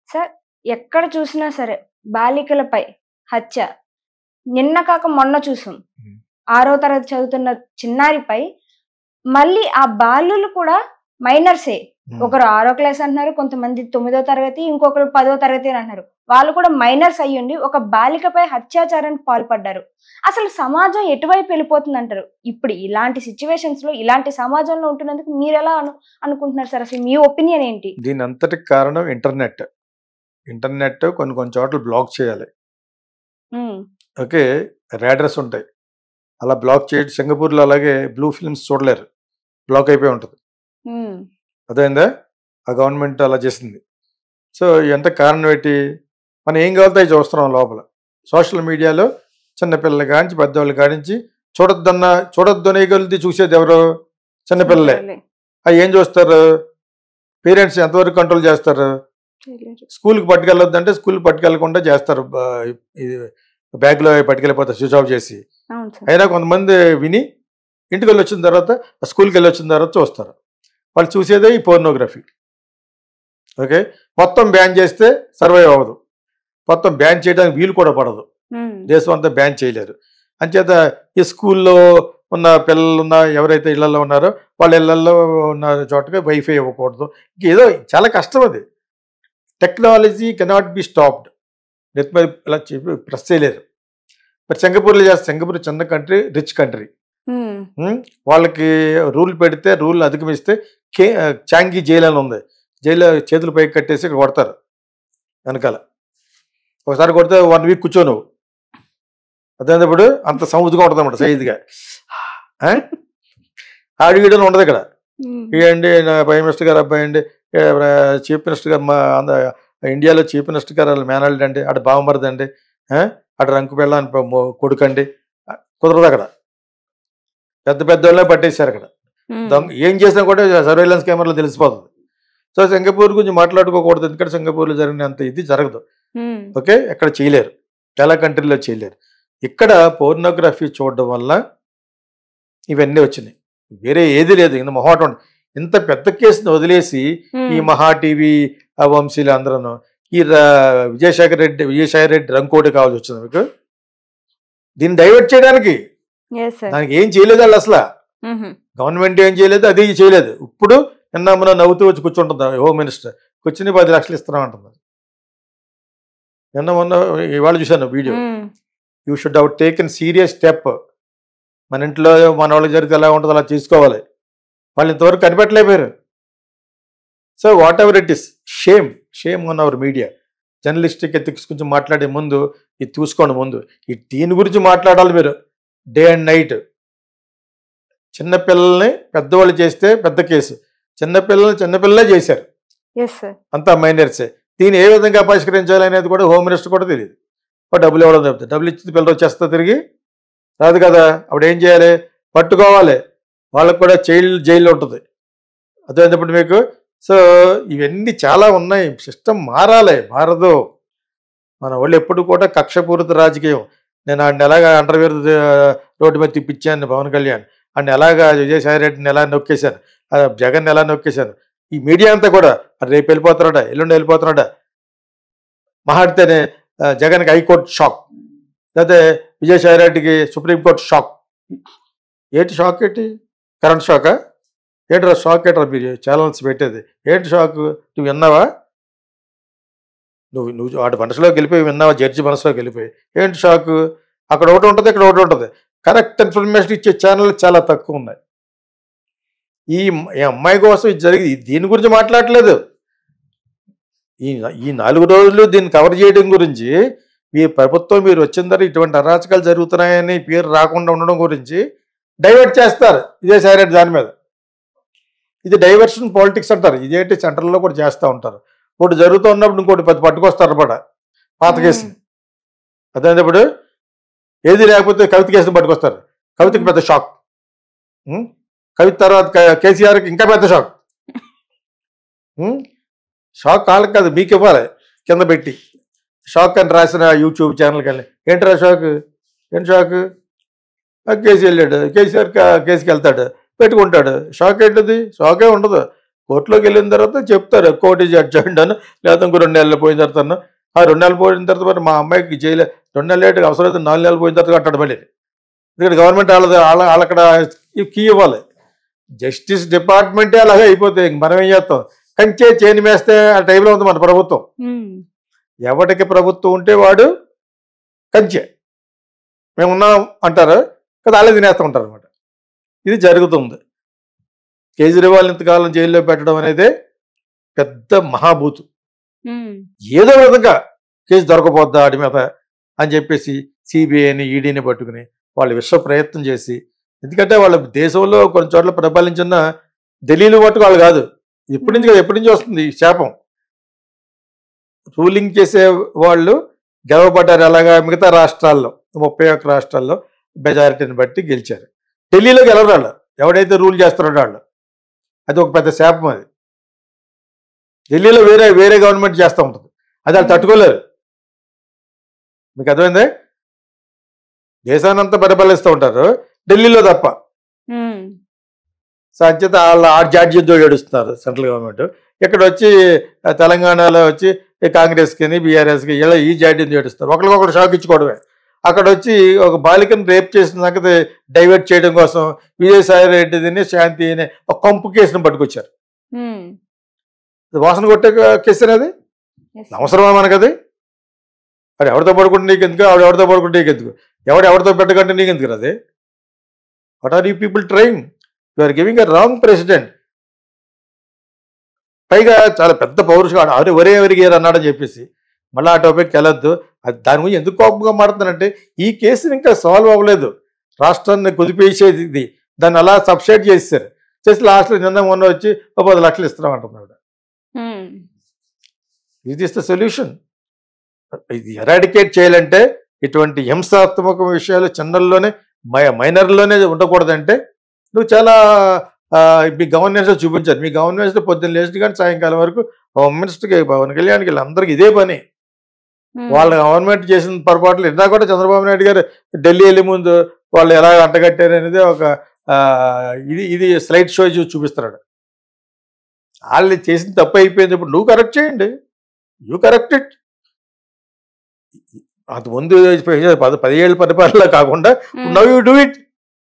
Sir ఎక్కడ చూసినా సరే బాలికలపై హత్య నిన్న కాక మొన్న చూసాం Hmm. ఆరో తరగతి చదువుతున్న చిన్నారిపై మళ్ళీ ఆ బాలులు కూడా మైనర్సే ఒకరు ఆరో క్లాస్ అంటున్నారు కొంతమంది తొమ్మిదో తరగతి ఇంకొకరు పదో తరగతి అని అంటున్నారు వాళ్ళు కూడా మైనర్స్ అయ్యుండి ఒక బాలికపై అత్యాచారానికి పాల్పడ్డారు అసలు సమాజం ఎటువైపు వెళ్ళిపోతుంది అంటారు ఇప్పుడు ఇలాంటి సిచ్యువేషన్స్ లో ఇలాంటి సమాజంలో ఉంటున్నందుకు మీరు ఎలా అను అనుకుంటున్నారు సార్ అసలు మీ ఒపీనియన్ ఏంటి దీని అంతటికి కారణం ఇంటర్నెట్ ఇంటర్నెట్ కొన్ని కొన్ని చోట్ల బ్లాక్ చేయాలి ఉమ్, ఓకే ర్యాడర్స్ ఉంటాయి అలా బ్లాక్ చేయడం సింగపూర్లో అలాగే బ్లూ ఫిల్మ్స్ చూడలేరు బ్లాక్ అయిపోయి ఉంటుంది ఉమ్, అర్థమైందా ఆ గవర్నమెంట్ అలా చేసింది సో ఎంత కారణం ఏంటి మనం ఏం కావాలో అవి చూస్తున్నాం లోపల సోషల్ మీడియాలో చిన్నపిల్లల కానించి పెద్దవాళ్ళు కానించి చూడొద్దన్న చూడొద్దు అనే కొలిది చూసేది ఎవరు చిన్నపిల్లలే అవి ఏం చూస్తారు పేరెంట్స్ ఎంతవరకు కంట్రోల్ చేస్తారు స్కూల్కి పట్టుకెళ్ళొద్దు అంటే స్కూల్కి పట్టుకెళ్ళకుండా చేస్తారు బా- ఇది బ్యాగ్లో పట్టుకెళ్ళిపోతారు స్విచ్ ఆఫ్ చేసి అవును సార్ అయినా కొంతమంది విని ఇంటికి వెళ్ళి వచ్చిన తర్వాత స్కూల్కి వెళ్ళి వచ్చిన తర్వాత చూస్తారు వాళ్ళు చూసేదే ఈ పోర్నోగ్రఫీ ఓకే మొత్తం బ్యాన్ చేస్తే సర్వైవ్ అవ్వదు మొత్తం బ్యాన్ చేయడానికి వీలు కూడా పడదు ఉమ్, దేశం అంతా బ్యాన్ చేయలేరు అంచేత ఈ స్కూల్లో ఉన్న పిల్లలు ఉన్న ఎవరైతే ఇళ్లలో ఉన్నారో వాళ్ళ ఇళ్లలో ఉన్న చోటగా వైఫై ఇవ్వకూడదు ఏదో చాలా కష్టం అది technology cannot be stopped net మీద ఇలా చెప్పి ప్రెస్ చేయలేరు మరి సింగపూర్లో చేస్తే సింగపూర్ చిన్న కంట్రీ రిచ్ కంట్రీ ఉమ్, వాళ్ళకి రూల్ పెడితే రూల్ అధిగమిస్తే కే చాంగి జైలు అని ఉంది జైలు చేతులు పైకి కట్టేసి ఇక్కడ కొడతారు వెనకాల ఒకసారి కొడితే వన్ వీక్ కూర్చో నువ్వు అదేప్పుడు అంత సముద్రంగా ఉంటుంది అనమాట సైజుగా ఆడిగీడని ఉండదు ఇక్కడ ఉమ్, ఇవ్వండి నా ప్రైమ్ మినిస్టర్ గారు అబ్బాయి అండి చీఫ్ మినిస్టర్ గారు మా ఆంధ్ర ఇండియాలో చీఫ్ మినిస్టర్ గారు వాళ్ళ మేనల్డ్ అండి అటు బావమరది అండి అటు రంకు పెళ్ళని కొడుకండి కుదరదు అక్కడ పెద్ద పెద్ద వాళ్ళే పట్టేశారు అక్కడ ఉమ్, దొంగ ఏం చేసినా కూడా సర్వేలెన్స్ కెమెరాలో తెలిసిపోతుంది సో సింగపూర్ గురించి మాట్లాడుకోకూడదు ఎందుకంటే సింగపూర్లో జరిగినంత ఇది జరగదు ఉమ్, ఓకే ఎక్కడ చేయలేరు చాలా కంట్రీలో చేయలేరు ఇక్కడ పోర్నోగ్రఫీ చూడడం వల్ల ఇవన్నీ వచ్చినాయి వేరే ఏది లేదు ఇంత మొహాటం ఉండదు. ఇంత పెద్ద కేసుని వదిలేసి ఈ ఉమ్, మహా టీవీ ఆ వంశీలు అందరూ ఈ రా- విజయశేఖర్ రెడ్డి విజయసాయి రెడ్డి రంకోటి కావాల్సి వచ్చింది మీకు దీన్ని డైవర్ట్ చేయడానికి yes sir. దానికి ఏం చేయలేదు వాళ్ళు అసలు ఉహు, గవర్నమెంట్ ఏం చేయలేదు అది చేయలేదు ఇప్పుడు నిన్న మనం నవ్వుతూ వచ్చి కూర్చుంటుంది హోమ్ మినిస్టర్ కూర్చుని పది లక్షలు ఇస్తున్నాం అంటుంది నిన్న మొన్న ఇవాళ చూశాను video um, you should have taken serious step మన ఇంట్లో మన వాళ్ళకి జరిగితే ఎలా ఉంటుందో అలా తీసుకోవాలి వాళ్ళు ఇంతవరకు కనిపెట్టలేకపోయారు so whatever it is shame shame on our media journalistic ethics గురించి మాట్లాడే ముందు ఇది చూసుకోండి ముందు ఈ దీని గురించి మాట్లాడాలి మీరు డే అండ్ నైట్ చిన్నపిల్లల్ని పెద్దవాళ్ళు చేస్తే పెద్ద కేసు చిన్నపిల్లల్ని చిన్నపిల్లలే చేశారు yes sir. అంతా మైనర్సే దీన్ని ఏ విధంగా పరిష్కరించాలి అనేది కూడా హోమ్ మినిస్టర్ కూడా తెలియదు ఒక డబ్బులు ఇవ్వడం చెప్తే డబ్బులు ఇచ్చి పిల్లలు వచ్చేస్తా తిరిగి రాదు కదా అప్పుడు ఏం చేయాలి పట్టుకోవాలి వాళ్ళకు కూడా చైల్డ్ జైలు ఉంటుంది అర్థమైనప్పుడు మీకు సో ఇవన్నీ చాలా ఉన్నాయి సిస్టమ్ మారాలి మారదు మన వాళ్ళు ఎప్పుడు కూడా కక్షపూరిత రాజకీయం నేను ఆయన ఎలాగా అండర్వేర్ రోడ్డు మీద తిప్పించాను పవన్ కళ్యాణ్ ఆయన ఎలాగా విజయసాయి రెడ్డిని ఎలా నొక్కేశాను ఆ జగన్ ఎలా నొక్కేశాను ఈ మీడియా అంతా కూడా "మరి రేపు వెళ్ళిపోతున్నాడా ఎల్లుండి వెళ్ళిపోతున్నాడా మహాడితేనే ఆ, జగన్కి హైకోర్టు షాక్ లేకపోతే విజయసాయి రెడ్డికి సుప్రీంకోర్టు షాక్ ఏంటి షాక్ ఏంటి కరెంట్ షాకా ఏంట్రా షాక్ ఏంట్రా మీరు ఛానల్స్ పెట్టేది ఏంటి షాక్ నువ్వు విన్నావా నువ్వు నువ్వు వాటి మనసులోకి వెళ్ళిపోయి విన్నావా జడ్జి మనసులోకి వెళ్ళిపోయి ఏంటి షాక్ అక్కడ ఒకటి ఉంటుంది ఇక్కడ ఒకటి ఉంటుంది కరెక్ట్ ఇన్ఫర్మేషన్ ఇచ్చే ఛానల్ చాలా తక్కువ ఉన్నాయి ఈ ఈ అమ్మాయి కోసం ఇది జరిగి దీని గురించి మాట్లాడలేదు ఈ ఈ నాలుగు రోజులు దీన్ని కవర్ చేయడం గురించి మీ ప్రభుత్వం మీరు వచ్చిన తర్వాత ఇటువంటి అరాచకాలు జరుగుతున్నాయని పేరు రాకుండా ఉండడం గురించి డైవర్ట్ చేస్తారు విజయసాయి రెడ్డి దాని మీద ఇది డైవర్షన్ పాలిటిక్స్ అంటారు ఇదేంటి సెంటర్లో కూడా చేస్తూ ఉంటారు ఒకటి జరుగుతూ ఉన్నప్పుడు ఇంకోటి పది పట్టుకొస్తారు అనమాట పాత కేసు అదేప్పుడు ఏది లేకపోతే కవిత కేసుని పట్టుకొస్తారు కవితకి పెద్ద షాక్ ఉం? కవిత తర్వాత క- కేసీఆర్కి ఇంకా పెద్ద షాక్ ఉం? షాక్ వాళ్ళకి కాదు మీకు ఇవ్వాలి కింద పెట్టి షాక్ అని రాసిన యూట్యూబ్ ఛానల్కి వెళ్ళి ఏంట్రా షాక్ ఏంటి షాక్ ఆ కేసీ వెళ్ళాడు కేసీఆర్ కా- కేసుకి వెళ్తాడు పెట్టుకుంటాడు షాక్ ఏంటిది షాకే ఉండదు కోర్టులోకి వెళ్ళిన తర్వాత చెప్తారు కోర్టు జడ్జి అంటాను లేదా ఇంకో రెండు నెలలు పోయిన తర్వాత అన్నా, ఆ రెండు నెలలు పోయిన తర్వాత మరి మా అమ్మాయికి జైలు రెండు నెలలు లేట్ అవసరం అయితే నాలుగు నెలలు పోయిన తర్వాత కట్టాడు మళ్ళీ ఎందుకంటే గవర్నమెంట్ వాళ్ళది వాళ్ళ వాళ్ళు అక్కడ కీ ఇవ్వాలి జస్టిస్ డిపార్ట్మెంటే అలాగే అయిపోతాయి ఇంక మనం ఏం చేస్తాం కంచే చేని వేస్తే ఆ టైంలో ఉంది మన ప్రభుత్వం ఉమ్, ఎవరికి ప్రభుత్వం ఉంటే వాడు కంచె మేము ఉన్నాం అంటారు కదా వాళ్ళే తినేస్తూ ఉంటారు అనమాట ఇది జరుగుతుంది కేజ్రీవాల్ ఇంతకాలం జైల్లో పెట్టడం అనేది పెద్ద మహాభూతు ఉమ్, ఏదో విధంగా కేసు దొరకపోద్దా ఆడి మీద అని చెప్పేసి సిబిఐని ఈడీని పట్టుకుని వాళ్ళు విశ్వ ప్రయత్నం చేసి ఎందుకంటే వాళ్ళ దేశంలో కొన్ని చోట్ల పరిపాలించిన ఢిల్లీలో మట్టుకు వాళ్ళు కాదు ఎప్పటి నుంచి కాదు, ఎప్పటి నుంచి వస్తుంది ఈ శాపం రూలింగ్ చేసే వాళ్ళు గెలవబడ్డారు అలాగా మిగతా రాష్ట్రాల్లో ముప్పై ఒక్క రాష్ట్రాల్లో మెజారిటీని బట్టి గెలిచారు ఢిల్లీలో గెలవరు వాళ్ళు ఎవడైతే రూల్ చేస్తున్నాడో వాళ్ళు అది ఒక పెద్ద శాపం అది ఢిల్లీలో వేరే వేరే గవర్నమెంట్ చేస్తూ ఉంటుంది అది వాళ్ళు తట్టుకోలేరు మీకు అర్థమైందే దేశానంతా పరిపాలిస్తూ ఉంటారు ఢిల్లీలో తప్ప ఉమ్, సాధ్యత వాళ్ళ ఆ జాడ్యంతో ఏడుస్తున్నారు సెంట్రల్ గవర్నమెంట్ ఇక్కడ వచ్చి ఆ, తెలంగాణలో వచ్చి ఈ కాంగ్రెస్కి బీఆర్ఎస్కి ఇలా ఈ జాడ్యం ఏడుస్తారు ఒకరికొకరు షాక్ ఇచ్చుకోవడమే అక్కడ వచ్చి ఒక బాలికను రేప్ చేసిన సంగతి డైవర్ట్ చేయడం కోసం విజయసాయి రెడ్డిని శాంతి అనే ఒక కంపు కేసును పట్టుకొచ్చారు ఉమ్, ఇది వాసన కొట్టే కేసు అది yes. అవసరమా మనకది మరి ఎవరితో పడుకుంటే నీకు ఎందుకు ఆవిడ ఎవరితో పడుకుంటే నీకు ఎందుకు ఎవడు ఎవరితో పెట్టకంటే నీకు ఎందుకు అది what are you people train you are giving a wrong president పైగా చాలా పెద్ద పౌరుషుడు అరే ఒరే ఎవరికి అన్నాడని చెప్పేసి మళ్ళీ ఆ టాపిక్ వెళ్ళొద్దు అది దాని గురించి ఎందుకు కోపంగా మాడుతున్నానంటే ఈ కేసుని ఇంకా సాల్వ్ అవ్వలేదు రాష్ట్రాన్ని కుదిపేసేది ఇది దాన్ని అలా సబ్సైడ్ చేసేసారు చేసి లాస్ట్లో నిన్న మొన్న వచ్చి ఒక పది లక్షలు ఇస్తున్నాం అంటున్నాడు ఉమ్, ఇది ఇస్ ద సొల్యూషన్ ఇది ఎరాడికేట్ చేయాలంటే ఇటువంటి హింసాత్మక విషయాలు చిన్నల్లోనే మై మైనర్లోనే ఉండకూడదంటే నువ్వు చాలా ఆ, మీ గవర్నెన్స్ చూపించారు మీ గవర్నెన్స్ పొద్దున్న లేచి కానీ సాయంకాలం వరకు హోమ్ మినిస్టర్కి పవన్ కళ్యాణ్కి వీళ్ళందరికీ ఇదే పని ఉమ్, వాళ్ళ గవర్నమెంట్ చేసిన పొరపాట్లు ఇందా కూడా చంద్రబాబు నాయుడు గారు ఢిల్లీ వెళ్ళే ముందు వాళ్ళు ఎలా అంటగట్టారు అనేది ఒక ఆ, ఇది ఇది స్లైడ్ షో చూసి చూపిస్తున్నాడు వాళ్ళు చేసిన తప్పు అయిపోయింది ఇప్పుడు నువ్వు కరెక్ట్ చేయండి యూ కరెక్ట్ ఇట్ అది ముందు పది పదిహేళ్ళు పరిపాలన కాకుండా um, now you do it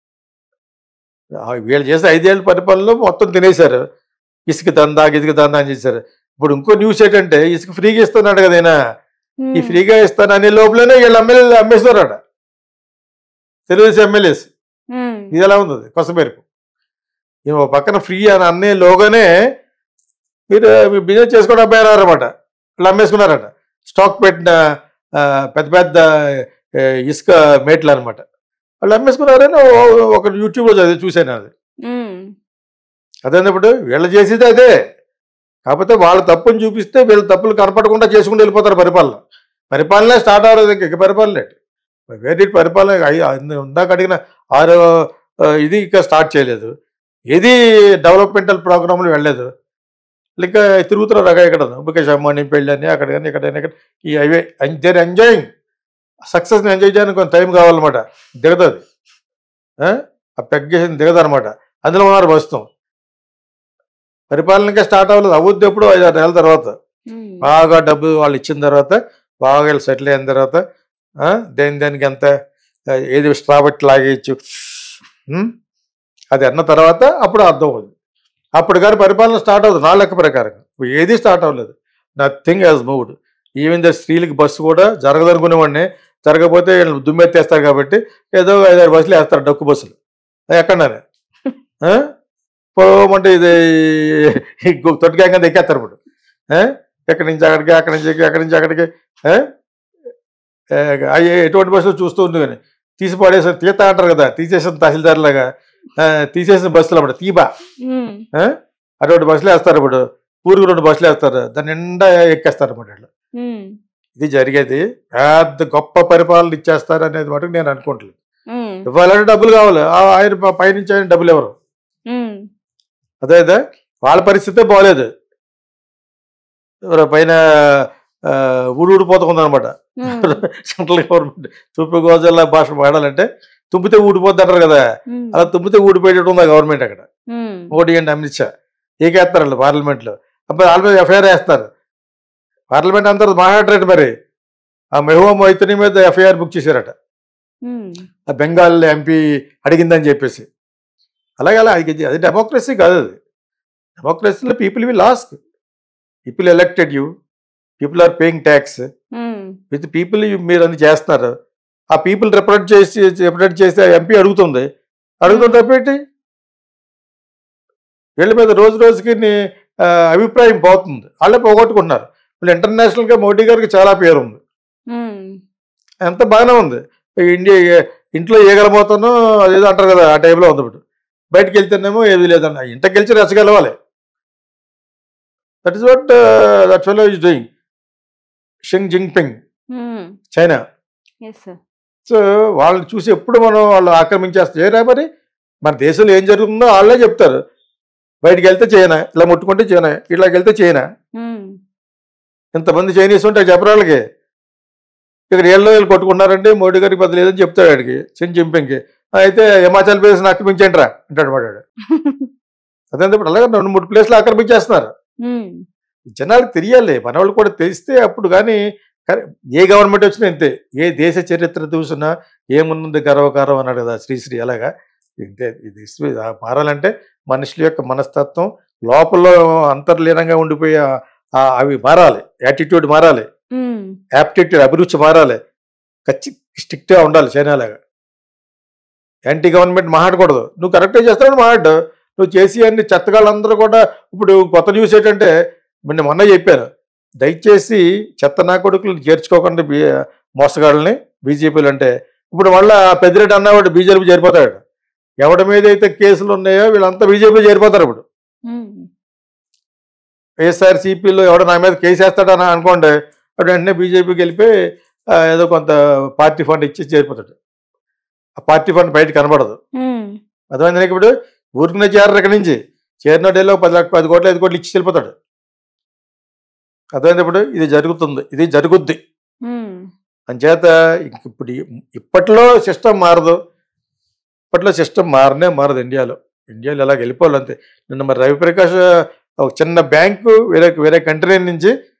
వీళ్ళు చేసే ఐదేళ్ళ పరిపాలనలో మొత్తం తినేశారు ఇసుక దందా ఇసుక దందా అని చేశారు ఇప్పుడు ఇంకో న్యూస్ ఏంటంటే ఇసుక ఫ్రీగా ఇస్తున్నాడు కదా ఈయన ఈ ఉమ్, ఫ్రీగా ఇస్తాను అనే లోపలనే వీళ్ళు ఎమ్మెల్యేలు అమ్మేస్తున్నారట తెలుగుదేశం ఎమ్మెల్యేస్ ఉమ్, ఇది ఎలా ఉంది కొత్త మేరకు ఈయన ఒక పక్కన ఫ్రీ అని అన్నే లోగానే మీరు మీ బిజినెస్ చేసుకోవడం అబ్బాయారన్నమాట వాళ్ళు అమ్మేసుకున్నారట స్టాక్ పెట్టిన ఆ, పెద్ద పెద్ద ఆ, ఇసుక మేట్లు అనమాట వాళ్ళు అమ్మేసుకున్నారని ఓ- ఒక యూట్యూబ్లో చదివి చూశాను అది ఉమ్, అదేనప్పుడు వీళ్ళు చేసేది అదే కాకపోతే వాళ్ళ తప్పుని చూపిస్తే వీళ్ళ తప్పులు కనపడకుండా చేసుకుంటూ వెళ్ళిపోతారు పరిపాలన పరిపాలన స్టార్ట్ అవ్వలేదు ఇంక ఇక పరిపాలన ఏంటి వేరే పరిపాలన అయి- అన్ని ఉందాక అడిగిన ఆరు ఆ, ఇది ఇంకా స్టార్ట్ చేయలేదు ఏది డెవలప్మెంటల్ ప్రోగ్రాంలు వెళ్ళలేదు ఇంకా తిరుగుతున్నారు రక ఇక్కడ ముఖేష్ అంబానీ పెళ్ళి అని అక్కడ కానీ ఇక్కడ కానీ ఇక్కడ ఈ అవే దేర్ ఎంజాయింగ్ సక్సెస్ని ఎంజాయ్ చేయడానికి కొంత టైం కావాలన్నమాట దిగదు ఆ? ఆ పెగ్గేసింది దిగదు అనమాట అందులో ఉన్నారు ప్రస్తుతం పరిపాలన ఇంకా స్టార్ట్ అవ్వలేదు అవుద్ది ఎప్పుడు ఐదు ఆరు నెలల తర్వాత ఉమ్, బాగా డబ్బు వాళ్ళు ఇచ్చిన తర్వాత బాగా వీళ్ళు సెటిల్ అయిన తర్వాత ఆ, దేని దేనికి ఎంత ఆ, ఏది స్ట్రాబెట్ లాగేయచ్చు ఉమ్, అది అన్న తర్వాత అప్పుడు అర్థం అవుతుంది అప్పుడు కానీ పరిపాలన స్టార్ట్ అవుతుంది నా లెక్క ప్రకారం ఇప్పుడు ఏది స్టార్ట్ అవ్వలేదు nothing has moved even the స్త్రీలకి బస్సు కూడా జరగదనుకునేవాడిని జరగకపోతే వీళ్ళు దుమ్మెత్తేస్తారు కాబట్టి ఏదో ఐదారు బస్సులు వేస్తారు డక్కు బస్సులు అది ఎక్కడనే పోమంటే ఇది తొట్టిగా కింద ఎక్కేస్తారు ఇప్పుడు ఆ? ఎక్కడి నుంచి అక్కడికి అక్కడి నుంచి ఇక్కడికి, అక్కడి నుంచి అక్కడికి ఆ? ఏ, అయ్యి ఎటువంటి బస్సులు చూస్తూ ఉంది కానీ తీసి పడేసి తీత అంటారు కదా తీసేసిన తహసీల్దార్ లాగా ఆ, తీసేసిన బస్సులు అప్పుడు తీబా ఉమ్, ఆ? అటువంటి బస్సులు వేస్తారు ఇప్పుడు ఊరికి రెండు బస్సులు వేస్తారు దాని నిండా ఎక్కేస్తారు అన్నమాట వీళ్ళు. ఉమ్, ఇది జరిగేది పెద్ద గొప్ప పరిపాలన ఇచ్చేస్తారు అనేది మటుకు నేను అనుకోవట్లేదు ఉమ్, ఇవ్వాలంటే డబ్బులు కావాలి ఆ ఆయన ప- పైనుంచి ఆయన డబ్బులు ఎవరు ఉమ్, అదే అదే వాళ్ళ పరిస్థితే బాగలేదు ఎవరో పైన ఆ, ఊడు ఊడిపోతుంది అనమాట ఉమ్, సెంట్రల్ గవర్నమెంట్ తూర్పు గోదావరి జిల్లా భాష వాడాలంటే తుమ్మితే ఊడిపోద్ది అంటారు కదా ఉమ్, అలా తుమ్మితే ఊడిపోయేటట్టు ఉంది ఆ గవర్నమెంట్ అక్కడ ఉమ్, మోడీ అండ్ అమిత్ షా ఏకేస్తారు వాళ్ళు పార్లమెంట్లో అప్పుడు వాళ్ళ మీద ఎఫ్ఐఆర్ వేస్తారు పార్లమెంట్ అంతా మాట్లాడరేంటి మరి ఆ మెహబూబా మొయితుని మీద ఎఫ్ఐఆర్ బుక్ చేశారట ఉమ్, ఆ బెంగాల్ ఎంపీ అడిగిందని చెప్పేసి అలాగే అలా అది అది డెమోక్రసీ కాదు అది డెమోక్రసీలో people we lost people elected you people are paying tax um, with people మీరు అన్ని చేస్తున్నారు ఆ పీపుల్ రిప్రజెంట్ చేసి రిప్రజెంట్ చేస్తే ఎంపీ అడుగుతుంది అడుగుతుంటే పెట్టి వీళ్ళ మీద రోజు రోజుకి నీ- ఆ, అభిప్రాయం పోతుంది వాళ్ళే పోగొట్టుకుంటున్నారు ఇప్పుడు ఇంటర్నేషనల్గా మోడీ గారికి చాలా పేరు ఉంది ఉమ్, ఎంత బాగానే ఉంది ఇండియా ఇంట్లో ఏగలబోతానో అదేదో అంటారు కదా ఆ టైంలో ఉంది ఇప్పుడు బయటకు వెళ్తేనేమో ఏది లేదన్న ఇంటికి గెలిచి రచ్చగలవాలి that is what that fellow is doing షింగ్ Jinping um, China yes sir. So వాళ్ళని చూసి ఎప్పుడు మనం వాళ్ళు ఆక్రమించేస్తే ఏరా మరి మన దేశంలో ఏం జరుగుతుందో వాళ్ళే చెప్తారు బయటికి వెళ్తే చైనా ఇలా ముట్టుకుంటే చైనా ఇట్లాకి వెళ్తే చైనా ఉమ్, ఇంతమంది చైనీస్ ఉంటే చెప్పరు వాళ్ళకి ఇక్కడ ఏళ్ళు వీళ్ళు కొట్టుకున్నారంటే మోడీ గారికి పెద్ద లేదని చెప్తాడు ఆడికి చిన్ జింపింగ్కి అయితే హిమాచల్ ప్రదేశ్ ఆక్రమించండి రా అంటాడు వాడు అదే ఇప్పుడు అలాగే రెండు మూడు ప్లేస్లు ఆక్రమించేస్తున్నారు ఉమ్, జనాలకు తెలియాలి మన వాళ్ళు కూడా తెలిస్తే అప్పుడు కానీ కానీ ఏ గవర్నమెంట్ వచ్చినా ఇంతే ఏ దేశ చరిత్ర చూసినా ఏమున్నది గర్వకారం అన్నాడు కదా శ్రీశ్రీ అలాగా ఇంతే ఇది ఇస్- ఆ మారాలంటే మనుషుల యొక్క మనస్తత్వం లోపల అంతర్లీనంగా ఉండిపోయే ఆ- ఆ అవి మారాలి యాటిట్యూడ్ మారాలి ఉమ్, యాప్టిట్యూడ్ అభిరుచి మారాలి ఖచ్చి స్ట్రిక్ట్గా ఉండాలి చైనాలాగా యాంటీ గవర్నమెంట్ మాట్లాడకూడదు నువ్వు కరెక్టే చేస్తావు మాట్లాడు నువ్వు చేసి అన్ని చెత్తగాళ్ళందరూ కూడా ఇప్పుడు కొత్త న్యూస్ ఏంటంటే మొన్న మొన్న చెప్పాను దయచేసి చెత్త నా కొడుకులు చేర్చుకోకుండా బీ మోసగాళ్ళని బీజేపీలు అంటే ఇప్పుడు మళ్ళా పెద్దిరెడ్డి అన్నవాడు బీజేపీ చేరిపోతాడు ఎవడి మీద అయితే కేసులు ఉన్నాయో వీళ్ళంతా బీజేపీ చేరిపోతారు ఇప్పుడు ఉమ్, వైఎస్ఆర్సీపీలో ఎవడో నా మీద కేసు వేస్తాడని అనుకోండి అప్పుడు వెంటనే బీజేపీకి వెళ్ళిపోయి ఆ, ఏదో కొంత పార్టీ ఫండ్ ఇచ్చి చేరిపోతాడు ఆ పార్టీ ఫండ్ బయట కనబడదు ఉమ్, అర్థమైంది నీకు ఇప్పుడు ఊరికనే చేరరు ఇక్కడి నుంచి చేరినోడేలో పది లక్ష పది కోట్లు ఐదు కోట్లు ఇచ్చి వెళ్ళిపోతాడు అర్థమైంది ఇప్పుడు ఇది జరుగుతుంది ఇది జరుగుద్ది ఉమ్, అంచేత ఇంక ఇప్పుడు ఈ- ఇప్పట్లో సిస్టమ్ మారదు ఇప్పట్లో సిస్టమ్ మారనే మారదు ఇండియాలో ఇండియాలో ఇలా వెళ్ళిపోవాలి అంతే నిన్న మరి రవిప్రకాష్ ఒక చిన్న బ్యాంకు వేరే వేరే కంట్రీ నుంచి